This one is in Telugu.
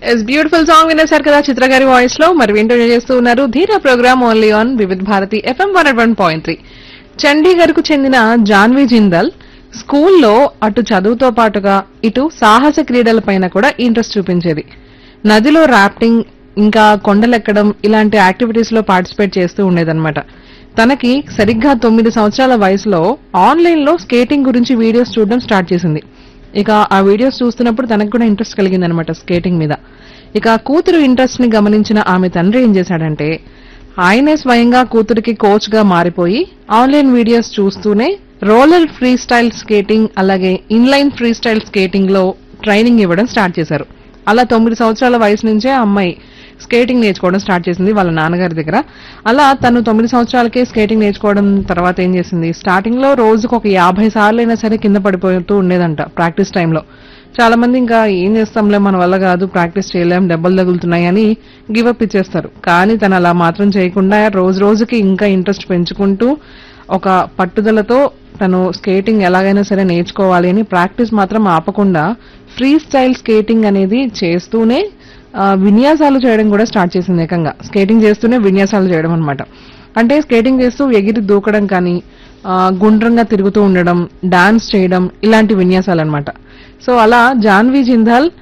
ఎస్ బ్యూటిఫుల్ సాంగ్ వినేశారు కదా చిత్ర గారి వాయిస్ లో మరి వింటూ చేస్తూ ఉన్నారు Dheera program only on Vividh Bharati FM one one point three Chandigarh కు చెందిన జాన్వీ జిందల్ స్కూల్లో అటు చదువుతో పాటుగా ఇటు సాహస క్రీడలపైన కూడా ఇంట్రెస్ట్ చూపించేది నదిలో రాఫ్టింగ్ ఇంకా కొండలెక్కడం ఇలాంటి యాక్టివిటీస్ లో పార్టిసిపేట్ చేస్తూ ఉండేదన్నమాట తనకి సరిగ్గా తొమ్మిది సంవత్సరాల వయసులో ఆన్లైన్ లో స్కేటింగ్ గురించి వీడియోస్ చూడడం స్టార్ట్ చేసింది ఇక ఆ వీడియోస్ చూస్తున్నప్పుడు తనకు కూడా ఇంట్రెస్ట్ కలిగింది అనమాట స్కేటింగ్ మీద ఇక కూతురు ఇంట్రెస్ట్ ని గమనించిన ఆమె తండ్రి ఏం చేశాడంటే ఆయనే స్వయంగా కూతురికి కోచ్ గా మారిపోయి ఆన్లైన్ వీడియోస్ చూస్తూనే రోలర్ ఫ్రీ స్టైల్ స్కేటింగ్ అలాగే ఇన్లైన్ ఫ్రీ స్టైల్ స్కేటింగ్ లో ట్రైనింగ్ ఇవ్వడం స్టార్ట్ చేశారు అలా తొమ్మిది సంవత్సరాల వయసు నుంచే ఆ అమ్మాయి స్కేటింగ్ నేర్చుకోవడం స్టార్ట్ చేసింది వాళ్ళ నాన్నగారి దగ్గర అలా తను తొమ్మిది సంవత్సరాలకే స్కేటింగ్ నేర్చుకోవడం తర్వాత ఏం చేసింది స్టార్టింగ్ లో రోజుకు ఒక యాభై సార్లు అయినా సరే కింద పడిపోతూ ఉండేదంట ప్రాక్టీస్ టైంలో చాలా మంది ఇంకా ఏం చేస్తాంలే మన వల్ల కాదు ప్రాక్టీస్ చేయలేం దెబ్బలు తగులుతున్నాయి అని గివప్ ఇచ్చేస్తారు కానీ తను అలా మాత్రం చేయకుండా రోజు రోజుకి ఇంకా ఇంట్రెస్ట్ పెంచుకుంటూ ఒక పట్టుదలతో తను స్కేటింగ్ ఎలాగైనా సరే నేర్చుకోవాలి అని ప్రాక్టీస్ మాత్రం ఆపకుండా ఫ్రీ స్టైల్ స్కేటింగ్ అనేది చేస్తూనే ఆ, విన్యాసాలు చేయడం కూడా స్టార్ట్ చేసింది ఏకంగా స్కేటింగ్ చేస్తూనే విన్యాసాలు చేయడం అన్నమాట అంటే స్కేటింగ్ చేస్తూ ఎగిరి దూకడం కానీ ఆ, గుండ్రంగా తిరుగుతూ ఉండడం డాన్స్ చేయడం ఇలాంటి విన్యాసాలు అన్నమాట సో అలా జాన్వీ జిందాల్